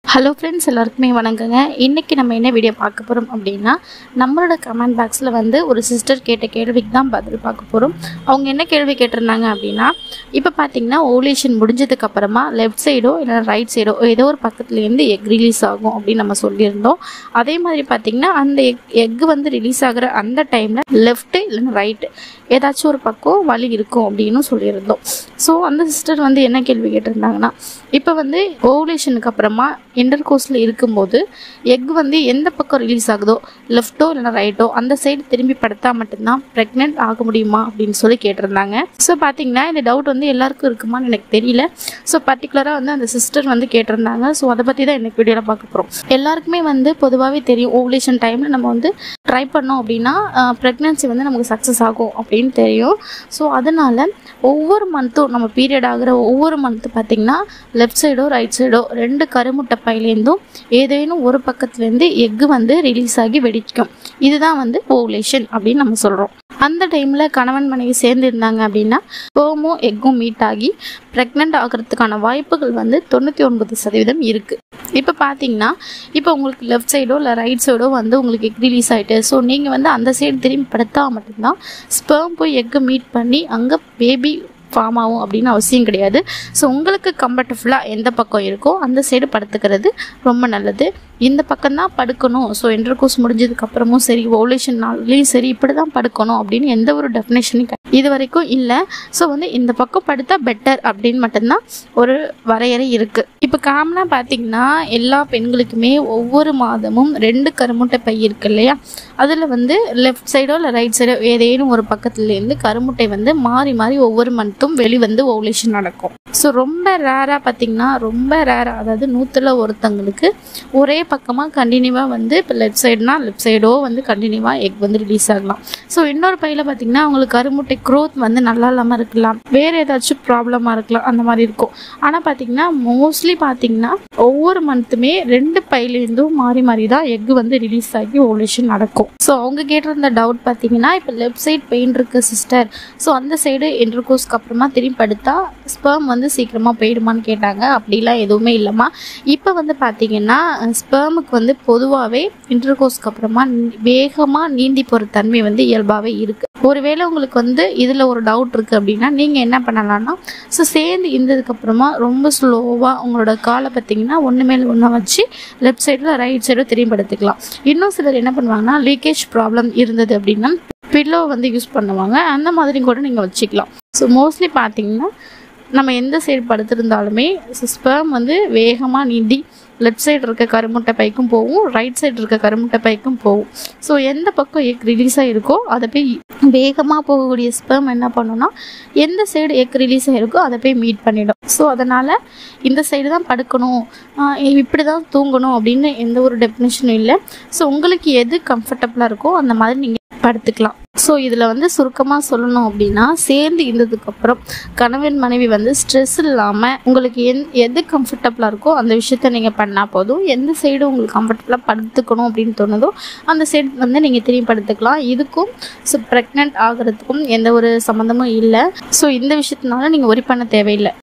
hello friends எல்லாருக்குமே வணக்கங்க இன்றைக்கி நம்ம என்ன வீடியோ பார்க்க போகிறோம் அப்படின்னா நம்மளோட கமெண்ட் பாக்ஸில் வந்து ஒரு சிஸ்டர் கேட்ட கேள்விக்கு தான் பதில் பார்க்க போகிறோம் அவங்க என்ன கேள்வி கேட்டிருந்தாங்க அப்படின்னா இப்போ பார்த்தீங்கன்னா ஓவலேஷன் முடிஞ்சதுக்கு அப்புறமா லெஃப்ட் சைடோ இல்லை ரைட் சைடோ ஏதோ ஒரு பக்கத்துலேருந்து எக் ரிலீஸ் ஆகும் அப்படின்னு நம்ம சொல்லியிருந்தோம் அதே மாதிரி பார்த்தீங்கன்னா அந்த எக் எக் வந்து ரிலீஸ் ஆகிற அந்த டைமில் லெஃப்ட்டு இல்லைன்னா ரைட்டு ஏதாச்சும் ஒரு பக்கம் வலி இருக்கும் அப்படின்னு சொல்லியிருந்தோம் ஸோ அந்த சிஸ்டர் வந்து என்ன கேள்வி கேட்டிருந்தாங்கன்னா இப்போ வந்து ஓவலேஷனுக்கு அப்புறமா இன்டர் கோர்ஸில் இருக்கும்போது எக் வந்து எந்த பக்கம் ரிலீஸ் ஆகுதோ லெஃப்ட்டோ இல்லைனா ரைட்டோ அந்த சைடு திரும்பி படுத்தா மட்டும்தான் ப்ரெக்னென்ட் ஆக முடியுமா அப்படின்னு சொல்லி கேட்டிருந்தாங்க ஸோ பார்த்தீங்கன்னா இந்த டவுட் வந்து எல்லாருக்கும் இருக்குமான்னு எனக்கு தெரியல ஸோ பர்டிகுலராக வந்து அந்த சிஸ்டர் வந்து கேட்டிருந்தாங்க ஸோ அதை பற்றி தான் எனக்கு வீடியோவில் பார்க்க போகிறோம் எல்லாருக்குமே வந்து பொதுவாகவே தெரியும் ஓவலேஷன் டைமில் நம்ம வந்து ட்ரை பண்ணோம் அப்படின்னா ப்ரெக்னென்சி வந்து நமக்கு சக்ஸஸ் ஆகும் அப்படின்னு தெரியும் ஸோ அதனால் ஒவ்வொரு மந்த்தும் நம்ம பீரியட் ஆகிற ஒவ்வொரு மந்த்து பார்த்திங்கன்னா லெஃப்ட் சைடோ ரைட் சைடோ ரெண்டு கருமுட்டை பையிலேருந்தும் ஏதேனும் ஒரு பக்கத்துலேருந்து எக்கு வந்து ரிலீஸ் ஆகி வெடிக்கும் இதுதான் வந்து ஓவலேஷன் அப்படின்னு நம்ம சொல்கிறோம் அந்த டைமில் கணவன் மனைவி சேர்ந்து இருந்தாங்க அப்படின்னா ஸ்பெர்மும் எக்கும் மீட் ஆகி ப்ரெக்னென்ட் ஆகிறதுக்கான வாய்ப்புகள் வந்து தொண்ணூற்றி ஒன்பது சதவீதம் இருக்குது இப்போ பார்த்தீங்கன்னா இப்போ உங்களுக்கு லெஃப்ட் சைடோ இல்லை ரைட் சைடோ வந்து உங்களுக்கு எக் ரிலீஸ் ஆகிட்டு ஸோ நீங்கள் வந்து அந்த சைடு திரும்பி படுத்தா மட்டும்தான் ஸ்பெர்ம் போய் எக்கை மீட் பண்ணி அங்கே பேபி ஃபார்ம் ஆகும் அப்படின்னு அவசியம் கிடையாது ஸோ உங்களுக்கு கம்ஃபர்டபுளாக எந்த பக்கம் இருக்கோ அந்த சைடு படுத்துக்கிறது ரொம்ப நல்லது இந்த பக்கம் தான் படுக்கணும் ஸோ என்டர் கோர்ஸ் முடிஞ்சதுக்கப்புறமும் சரி ஓவலேஷன் நாள்லேயும் சரி இப்படி தான் படுக்கணும் அப்படின்னு எந்த ஒரு டெஃபினேஷனும் இது வரைக்கும் இல்லை ஸோ வந்து இந்த பக்கம் படுத்தா பெட்டர் அப்படின்னு மட்டும்தான் ஒரு வரையறை இருக்குது இப்போ காமனாக பார்த்தீங்கன்னா எல்லா பெண்களுக்குமே ஒவ்வொரு மாதமும் ரெண்டு கருமுட்டை பை இருக்கு இல்லையா அதில் வந்து லெஃப்ட் சைடோ இல்லை ரைட் சைடோ ஏதேனும் ஒரு பக்கத்துலேருந்து கருமுட்டை வந்து மாறி மாறி ஒவ்வொரு மந்த்தும் வெளிவந்து ஓவலேஷன் நடக்கும் ஸோ ரொம்ப ரேராக பார்த்தீங்கன்னா ரொம்ப ரேராக அதாவது நூற்றில் ஒருத்தங்களுக்கு ஒரே பக்கமாக கண்டினியூவாக வந்து இப்போ லெஃப்ட் சைடுனா லெஃப்ட் சைடோ வந்து கண்டினியூவாக எக் வந்து ரிலீஸ் ஆகலாம் ஸோ இன்னொரு பையில் பார்த்தீங்கன்னா அவங்களுக்கு கருமுட்டை க்ரோத் வந்து நல்லா இல்லாமல் இருக்கலாம் வேறு ஏதாச்சும் ப்ராப்ளமாக இருக்கலாம் அந்த மாதிரி இருக்கும் ஆனால் பார்த்தீங்கன்னா மோஸ்ட்லி பார்த்தீங்கன்னா ஒவ்வொரு மந்த்துமே ரெண்டு பையிலேருந்தும் மாறி மாறி தான் எக் வந்து ரிலீஸ் ஆகி ஓவலேஷன் நடக்கும் ஸோ அவங்க கேட்டிருந்த டவுட் பார்த்தீங்கன்னா இப்போ லெஃப்ட் சைட் பெயின் இருக்கு சிஸ்டர் ஸோ அந்த சைடு இன்டர்கோர்ஸ்க்கு அப்புறமா திரும்பி படுத்தா ஸ்பெர்ம் வந்து சீக்கிரமாக போயிடுமான்னு கேட்டாங்க அப்படிலாம் எதுவுமே இல்லைம்மா இப்போ வந்து பார்த்தீங்கன்னா ஸ்பெர்முக்கு வந்து பொதுவாகவே இன்டர்கோர்ஸ்க்கு அப்புறமா வேகமாக நீந்தி போகிற தன்மை வந்து இயல்பாகவே இருக்குது ஒருவேளை உங்களுக்கு வந்து இதில் ஒரு டவுட் இருக்குது அப்படின்னா நீங்கள் என்ன பண்ணலாம்னா ஸோ சேர்ந்து இருந்ததுக்கப்புறமா ரொம்ப ஸ்லோவாக உங்களோட காலை பார்த்தீங்கன்னா ஒன்று மேலே ஒன்றா வச்சு லெஃப்ட் சைடில் ரைட் சைடும் திரும்பி படுத்துக்கலாம் இன்னும் சிலர் என்ன பண்ணுவாங்கன்னா லீக்கேஜ் ப்ராப்ளம் இருந்தது அப்படின்னா பில்லோ வந்து யூஸ் பண்ணுவாங்க அந்த மாதிரி கூட நீங்கள் வச்சுக்கலாம் ஸோ மோஸ்ட்லி பார்த்தீங்கன்னா நம்ம எந்த சைடு படுத்திருந்தாலுமே ஸ்பெர்ம் வந்து வேகமாக நீந்தி லெஃப்ட் சைடு இருக்க கருமுட்டை பைக்கும் போகும் ரைட் சைடு இருக்க கருமுட்டை பைக்கும் போகும் ஸோ எந்த பக்கம் எக் ரிலீஸ் ஆகிருக்கோ அதை போய் வேகமாக போகக்கூடிய ஸ்பெர்ம் என்ன பண்ணுன்னா எந்த சைடு எக் ரிலீஸ் ஆகிருக்கோ அதை போய் மீட் பண்ணிடும் ஸோ அதனால் இந்த சைடு தான் படுக்கணும் இப்படி தான் தூங்கணும் அப்படின்னு எந்த ஒரு டெஃபினேஷனும் இல்லை ஸோ உங்களுக்கு எது கம்ஃபர்டபுளாக இருக்கோ அந்த மாதிரி நீங்கள் படுத்துக்கலாம் ஸோ இதில் வந்து சுருக்கமாக சொல்லணும் அப்படின்னா சேர்ந்து இருந்ததுக்கப்புறம் கணவன் மனைவி வந்து ஸ்ட்ரெஸ் இல்லாமல் உங்களுக்கு எந் எது கம்ஃபர்டபுளாக இருக்கோ அந்த விஷயத்த நீங்கள் பண்ணால் போதும் எந்த சைடு உங்களுக்கு கம்ஃபர்டபுளாக படுத்துக்கணும் அப்படின்னு தோணுதோ அந்த சைடு வந்து நீங்கள் திரும்பி படுத்துக்கலாம் இதுக்கும் ஸோ ப்ரெக்னென்ட் ஆகிறதுக்கும் எந்த ஒரு சம்மந்தமும் இல்லை ஸோ இந்த விஷயத்தினால நீங்கள் ஒரி பண்ண தேவையில்லை